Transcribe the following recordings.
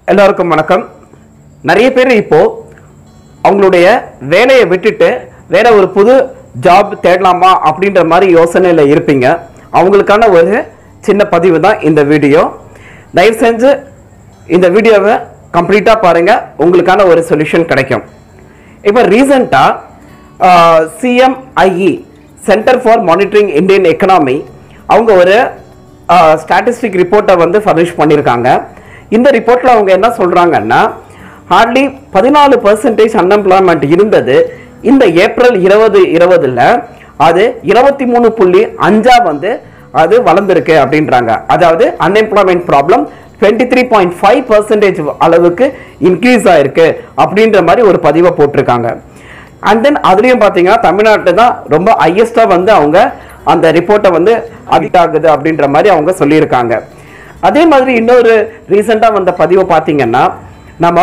எல்லாருக்கும் வணக்கம் நிறைய பேர் இப்போ அவங்களுடைய வேலையை விட்டுட்டு வேற ஒரு புது ஜாப் தேடலாமா அப்படின்ற மாதிரி யோசனையில இருப்பீங்க அவங்களுக்கான ஒரு சின்ன பதிவு தான் இந்த வீடியோ தயவு செஞ்சு இந்த வீடியோவை கம்ப்ளீட்டா பாருங்க உங்களுக்கான ஒரு சொல்யூஷன் கிடைக்கும் இப்போ ரீசெண்டாக CMIE centre for monitoring Indian economy அவங்க ஒரு ஸ்டாட்டிஸ்டிக் ரிப்போர்ட்டை வந்து ஃபர்னிஷ் பண்ணியிருக்காங்க இந்த ரிப்போர்ட்டில் அவங்க என்ன சொல்கிறாங்கன்னா ஹார்ட்லி பதினாலு பர்சன்டேஜ் அன்எம்ப்ளாய்மெண்ட் இருந்தது இந்த ஏப்ரல் இருபது இருபதுல அது இருபத்தி மூணு புள்ளி அஞ்சா வந்து அது வளர்ந்துருக்கு அப்படின்றாங்க அதாவது unemployment problem twenty three point five percentage அளவுக்கு இன்க்ரீஸ் ஆயிருக்கு அப்படின்ற மாதிரி ஒரு பதிவை போட்டிருக்காங்க அண்ட் தென் அதுலயும் பாத்தீங்கன்னா தமிழ்நாட்டு தான் ரொம்ப ஹையஸ்டா வந்து அவங்க அந்த ரிப்போர்ட்டை வந்து அதிக ஆகுது அப்படின்ற மாதிரி அவங்க சொல்லியிருக்காங்க அதே மாதிரி இன்னொரு ரீசெண்டாக வந்த பதிவை பார்த்தீங்கன்னா நம்ம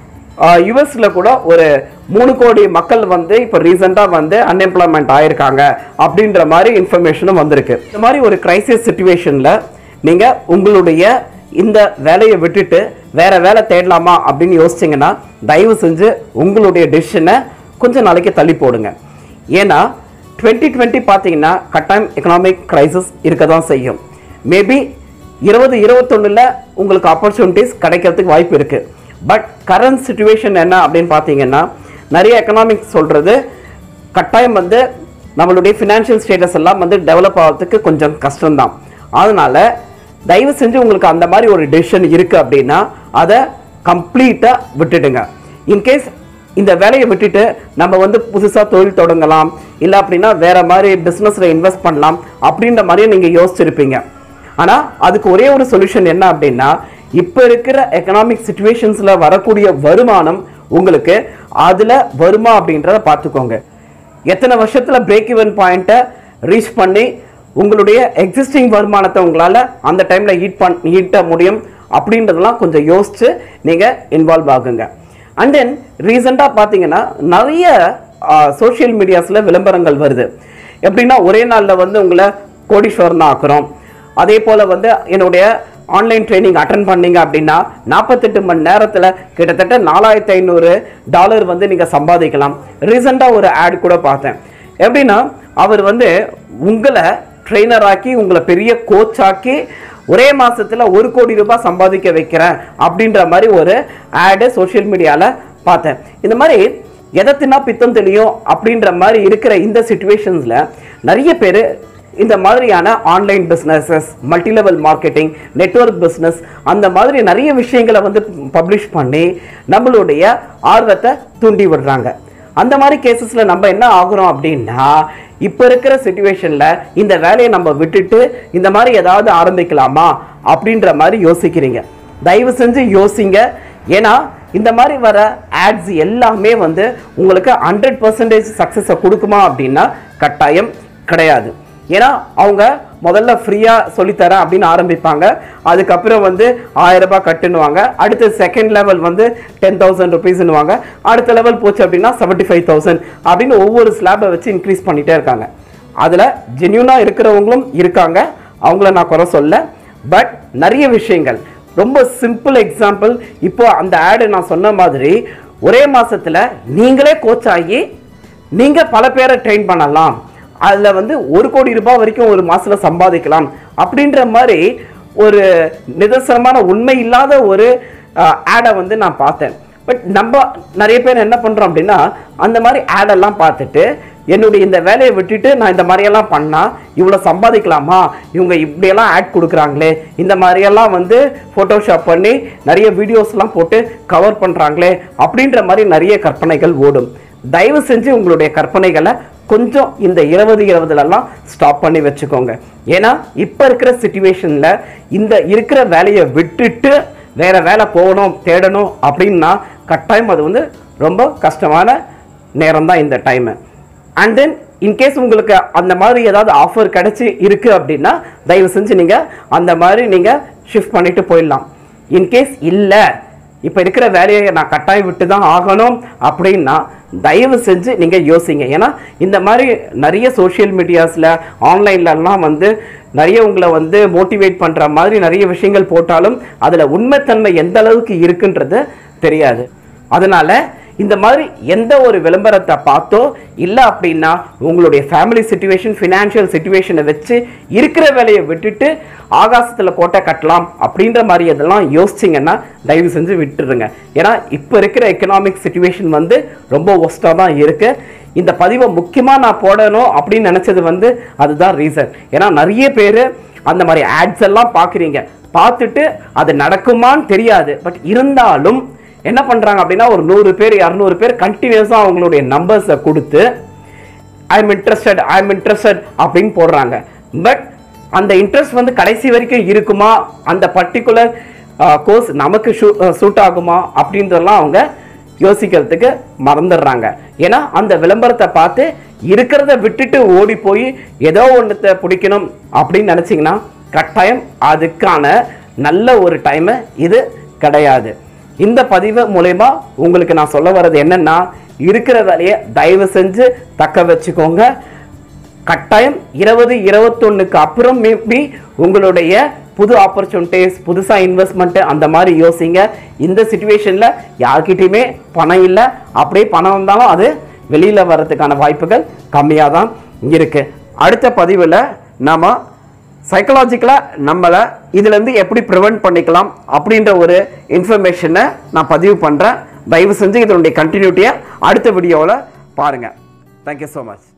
யுஎஸ்ல கூட ஒரு மூணு கோடி மக்கள் வந்து இப்போ ரீசெண்டாக வந்து அன்எம்ப்ளாய்மெண்ட் ஆயிருக்காங்க அப்படின்ற மாதிரி இன்ஃபர்மேஷனும் வந்திருக்கு இந்த மாதிரி ஒரு கிரைசிஸ் சுச்சுவேஷனில் நீங்கள் உங்களுடைய இந்த வேலையை விட்டுட்டு வேற வேலை தேடலாமா அப்படின்னு யோசிச்சிங்கன்னா தயவு செஞ்சு உங்களுடைய டெசிஷனை கொஞ்சம் நாளைக்கு தள்ளி போடுங்க ஏன்னா டுவெண்ட்டி டுவெண்ட்டி பார்த்தீங்கன்னா கட்டாயம் எக்கனாமிக் கிரைசிஸ் இருக்க தான் செய்யும் மேபி இருபது இருபத்தொன்னில் உங்களுக்கு ஆப்பர்ச்சுனிட்டிஸ் கிடைக்கிறதுக்கு வாய்ப்பு இருக்கு பட் கரண்ட் சுச்சுவேஷன் என்ன அப்படின்னு பார்த்தீங்கன்னா நிறைய எக்கனாமிக்ஸ் சொல்றது கட்டாயம் வந்து நம்மளுடைய ஃபினான்ஷியல் ஸ்டேட்டஸ் எல்லாம் வந்து டெவலப் ஆகிறதுக்கு கொஞ்சம் கஷ்டம்தான் அதனால தயவு செஞ்சு உங்களுக்கு அந்த மாதிரி ஒரு டெசிஷன் இருக்கு அப்படின்னா அதை கம்ப்ளீட்டாக விட்டுடுங்க இன்கேஸ் இந்த வேலையை விட்டுட்டு நம்ம வந்து புதுசாக தொழில் தொடங்கலாம் இல்லை அப்படின்னா வேற மாதிரி பிஸ்னஸில் இன்வெஸ்ட் பண்ணலாம் அப்படின்ற மாதிரியும் நீங்கள் யோசிச்சிருப்பீங்க ஆனால் அதுக்கு ஒரே ஒரு சொல்யூஷன் என்ன அப்படின்னா இப்போ இருக்கிற எக்கனாமிக் சுச்சுவேஷன்ஸில் வரக்கூடிய வருமானம் உங்களுக்கு அதில் வருமா அப்படின்றத பார்த்துக்கோங்க எத்தனை வருஷத்தில் பிரேக் ஈவன் பாயிண்ட்டை ரீச் பண்ணி உங்களுடைய எக்ஸிஸ்டிங் வருமானத்தை உங்களால் அந்த டைமில் ஈட் பண் ஈட்ட முடியும் அப்படின்றதெல்லாம் கொஞ்சம் யோசிச்சு நீங்கள் இன்வால்வ் ஆகுங்க அண்ட் தென் ரீசெண்டாக பார்த்தீங்கன்னா நிறைய சோஷியல் மீடியாஸில் விளம்பரங்கள் வருது எப்படின்னா ஒரே நாளில் வந்து உங்களை கோடீஸ்வரன் ஆக்குறோம் அதே போல் வந்து என்னுடைய ஆன்லைன் ட்ரைனிங் அட்டன் பண்ணீங்க அப்படின்னா நாற்பத்தெட்டு மணி நேரத்தில் கிட்டத்தட்ட நாலாயிரத்தி ஐநூறு டாலர் வந்து நீங்கள் சம்பாதிக்கலாம் ரீசெண்டாக ஒரு ஆட் கூட பார்த்தேன் எப்படின்னா அவர் வந்து உங்களை ட்ரெயினர் ஆக்கி உங்களை பெரிய கோச் ஆக்கி ஒரே மாசத்துல ஒரு கோடி ரூபாய் சம்பாதிக்க வைக்கிறேன் அப்படின்ற மாதிரி ஒரு ஆடு சோஷியல் மீடியால பார்த்தேன் இந்த மாதிரி எதை தின்னா பித்தம் தெளியும் அப்படின்ற மாதிரி இருக்கிற இந்த சுச்சுவேஷன்ஸ்ல நிறைய பேர் இந்த மாதிரியான online businesses multi level marketing network business அந்த மாதிரி நிறைய விஷயங்களை வந்து பப்ளிஷ் பண்ணி நம்மளுடைய ஆர்வத்தை தூண்டி விடுறாங்க அந்த மாதிரி கேசஸில் நம்ம என்ன ஆகுறோம் அப்படின்னா இப்போ இருக்கிற சுச்சுவேஷனில் இந்த வேலையை நம்ம விட்டுட்டு இந்த மாதிரி ஏதாவது ஆரம்பிக்கலாமா அப்படின்ற மாதிரி யோசிக்கிறீங்க தயவு செஞ்சு யோசிங்க ஏன்னா இந்த மாதிரி வர ஆட்ஸ் எல்லாமே வந்து உங்களுக்கு ஹண்ட்ரட் பர்சன்டேஜ் சக்ஸஸை கொடுக்குமா அப்படின்னா கட்டாயம் கிடையாது ஏன்னா அவங்க முதல்ல ஃப்ரீயாக சொல்லித்தரேன் அப்படின்னு ஆரம்பிப்பாங்க அதுக்கப்புறம் வந்து ஆயிரம் ரூபாய் கட்டுனுவாங்க அடுத்து செகண்ட் லெவல் வந்து டென் தௌசண்ட் ருபீஸ்னுவாங்க அடுத்த லெவல் போச்சு அப்படின்னா செவன்ட்டி ஃபைவ் தௌசண்ட் அப்படின்னு ஒவ்வொரு ஸ்லாபை வச்சு இன்க்ரீஸ் பண்ணிகிட்டே இருக்காங்க அதில் ஜென்யூனாக இருக்கிறவங்களும் இருக்காங்க அவங்கள நான் குறை சொல்ல பட் நிறைய விஷயங்கள் ரொம்ப சிம்பிள் எக்ஸாம்பிள் இப்போ அந்த ஆடு நான் சொன்ன மாதிரி ஒரே மாசத்துல நீங்களே கோச் ஆகி நீங்க பல பேரை ட்ரெயின் பண்ணலாம் அதுல வந்து ஒரு கோடி ரூபாய் வரைக்கும் ஒரு மாசத்துல சம்பாதிக்கலாம் அப்படின்ற மாதிரி ஒரு நிதர்சனமான உண்மை இல்லாத ஒரு ஆடை வந்து நான் பார்த்தேன் பட் நம்ம நிறைய பேர் என்ன பண்றோம் அப்படின்னா அந்த மாதிரி ஆடெல்லாம் பார்த்துட்டு என்னுடைய இந்த வேலையை விட்டுட்டு நான் இந்த மாதிரியெல்லாம் பண்ணால் இவ்வளோ சம்பாதிக்கலாமா இவங்க இப்படியெல்லாம் ஆட் கொடுக்குறாங்களே இந்த மாதிரியெல்லாம் வந்து ஃபோட்டோஷாப் பண்ணி நிறைய வீடியோஸ்லாம் போட்டு கவர் பண்ணுறாங்களே அப்படின்ற மாதிரி நிறைய கற்பனைகள் ஓடும் தயவு செஞ்சு உங்களுடைய கற்பனைகளை கொஞ்சம் இந்த இருபது இருபதுலலாம் ஸ்டாப் பண்ணி வச்சுக்கோங்க ஏன்னா இப்போ இருக்கிற சுச்சுவேஷனில் இந்த இருக்கிற வேலையை விட்டுட்டு வேற வேலை போகணும் தேடணும் அப்படின்னா கட்டாயம் அது வந்து ரொம்ப கஷ்டமான நேரம் தான் இந்த டைமு அண்ட் தென் இன்கேஸ் உங்களுக்கு அந்த மாதிரி ஏதாவது ஆஃபர் கிடைச்சி இருக்கு அப்படின்னா தயவு செஞ்சு நீங்கள் அந்த மாதிரி நீங்கள் ஷிஃப்ட் பண்ணிட்டு போயிடலாம் இன்கேஸ் இல்லை இப்போ இருக்கிற வேலையை நான் கட்டாயம் விட்டு தான் ஆகணும் அப்படின்னா தயவு செஞ்சு நீங்கள் யோசிங்க ஏன்னா இந்த மாதிரி நிறைய சோஷியல் மீடியாஸில் ஆன்லைன்லலாம் வந்து நிறைய உங்களை வந்து மோட்டிவேட் பண்ற மாதிரி நிறைய விஷயங்கள் போட்டாலும் அதுல உண்மைத்தன்மை எந்த அளவுக்கு இருக்குன்றது தெரியாது அதனால இந்த மாதிரி எந்த ஒரு விளம்பரத்தை பார்த்தோ இல்லை அப்படின்னா உங்களுடைய ஃபேமிலி சுச்சுவேஷன் ஃபினான்ஷியல் சுச்சுவேஷனை வச்சு இருக்கிற வேலையை விட்டுட்டு ஆகாசத்தில் கோட்டை கட்டலாம் அப்படின்ற மாதிரி இதெல்லாம் யோசிச்சிங்கன்னா தயவு செஞ்சு விட்டுருங்க ஏன்னா இப்போ இருக்கிற எக்கனாமிக் சுச்சுவேஷன் வந்து ரொம்ப ஒஸ்ட்டாக தான் இருக்கு இந்த பதிவை முக்கியமாக நான் போடணும் அப்படின்னு நினச்சது வந்து அதுதான் ரீசன் ஏன்னா நிறைய பேர் அந்த மாதிரி ஆட்ஸ் எல்லாம் பார்க்குறீங்க பார்த்துட்டு அது நடக்குமான்னு தெரியாது பட் இருந்தாலும் என்ன பண்ணுறாங்க அப்படின்னா ஒரு நூறு பேர் இரநூறு பேர் கண்டினியூஸாக அவங்களுடைய நம்பர்ஸை கொடுத்து I am interested I am interested அப்படின்னு போடுறாங்க பட் அந்த இன்ட்ரெஸ்ட் வந்து கடைசி வரைக்கும் இருக்குமா அந்த பர்டிகுலர் கோர்ஸ் நமக்கு சூட் ஆகுமா அப்படின்றதெல்லாம் அவங்க யோசிக்கிறதுக்கு மறந்துடுறாங்க ஏன்னா அந்த விளம்பரத்தை பார்த்து இருக்கிறத விட்டுட்டு ஓடி போய் ஏதோ ஒன்றத்தை பிடிக்கணும் அப்படின்னு நினச்சிங்கன்னா கட்டாயம் அதுக்கான நல்ல ஒரு டைமு இது கிடையாது இந்த பதிவு மூலயமா உங்களுக்கு நான் சொல்ல வர்றது என்னன்னா இருக்கிற வேலையை தயவு செஞ்சு தக்க வச்சுக்கோங்க கட்டாயம் இருபது இருபத்தொன்னுக்கு அப்புறம் மேபி உங்களுடைய புது ஆப்பர்ச்சுனிட்டிஸ் புதுசாக இன்வெஸ்ட்மெண்ட்டு அந்த மாதிரி யோசிங்க இந்த சுச்சுவேஷனில் யார்கிட்டயுமே பணம் இல்லை அப்படியே பணம் வந்தாலும் அது வெளியில் வர்றதுக்கான வாய்ப்புகள் கம்மியாக தான் இருக்குது அடுத்த பதிவில் நாம சைக்கலாஜிக்கலாக நம்மளை இதுலேருந்து எப்படி ப்ரிவெண்ட் பண்ணிக்கலாம் அப்படின்ற ஒரு இன்ஃபர்மேஷனை நான் பதிவு பண்ணுறேன் தயவு செஞ்சு இதனுடைய கண்டினியூட்டியை அடுத்த வீடியோவில் பாருங்கள் தேங்க்யூ ஸோ மச்